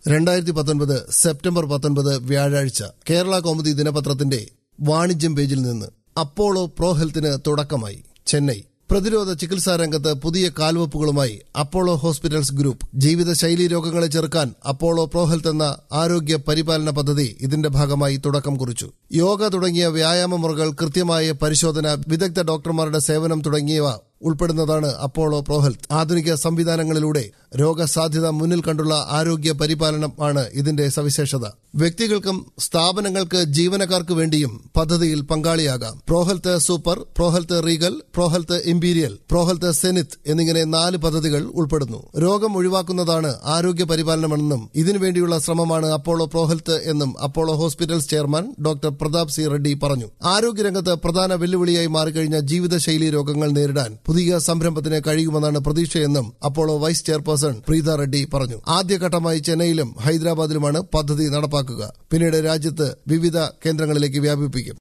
രണ്ടായിരത്തി പത്തൊൻപത് സെപ്റ്റംബർ പത്തൊൻപത് വ്യാഴാഴ്ച കേരള കൗമുദി ദിനപത്രത്തിന്റെ വാണിജ്യം പേജിൽ നിന്ന് അപ്പോളോ പ്രോ ഹെൽത്തിന് തുടക്കമായി ചെന്നൈ പ്രതിരോധ ചികിത്സാ രംഗത്ത് പുതിയ കാൽവെപ്പുകളുമായി അപ്പോളോ ഹോസ്പിറ്റൽസ് ഗ്രൂപ്പ് ജീവിതശൈലി രോഗങ്ങളെ ചെറുക്കാൻ അപ്പോളോ പ്രോ ഹെൽത്ത് എന്ന ആരോഗ്യ പരിപാലന പദ്ധതി ഇതിന്റെ ഭാഗമായി തുടക്കം കുറിച്ചു യോഗ തുടങ്ങിയ വ്യായാമ മുറകൾ കൃത്യമായ പരിശോധന വിദഗ്ധ ഡോക്ടർമാരുടെ സേവനം തുടങ്ങിയവ ഉൾപ്പെടുന്നതാണ് അപ്പോളോ പ്രോ ഹെൽത്ത് ആധുനിക സംവിധാനങ്ങളിലൂടെ രോഗസാധ്യത മുന്നിൽ കണ്ടുള്ള ആരോഗ്യ പരിപാലനം ആണ് ഇതിന്റെ സവിശേഷത വ്യക്തികൾക്കും സ്ഥാപനങ്ങൾക്ക് ജീവനക്കാർക്ക് വേണ്ടിയും പദ്ധതിയിൽ പങ്കാളിയാകാം pro health super pro health regal pro health imperial pro health zenith എന്നിങ്ങനെ നാല് പദ്ധതികൾ ഉൾപ്പെടുന്നു രോഗം ഒഴിവാക്കുന്നതാണ് ആരോഗ്യ പരിപാലനമെന്നും ഇതിനുവേണ്ടിയുള്ള ശ്രമമാണ് അപ്പോളോ പ്രോ ഹെൽത്ത് എന്നും Apollo hospitals chairman doctor Pratap C Reddy പറഞ്ഞു ആരോഗ്യരംഗത്ത് പ്രധാന വെല്ലുവിളിയായി മാറിക്കഴിഞ്ഞ ജീവിതശൈലി രോഗങ്ങൾ നേരിടാൻ പുതിയ സംരംഭത്തിന് കഴിയുമെന്നാണ് പ്രതീക്ഷയെന്നും Apollo vice chairperson Preetha Reddy പറഞ്ഞു ആദ്യഘട്ടമായി ചെന്നൈയിലും ഹൈദരാബാദിലുമാണ് പദ്ധതി നടപ്പാക്കുക പിന്നീട് രാജ്യത്ത് വിവിധ കേന്ദ്രങ്ങളിലേക്ക് വ്യാപിപ്പിക്കും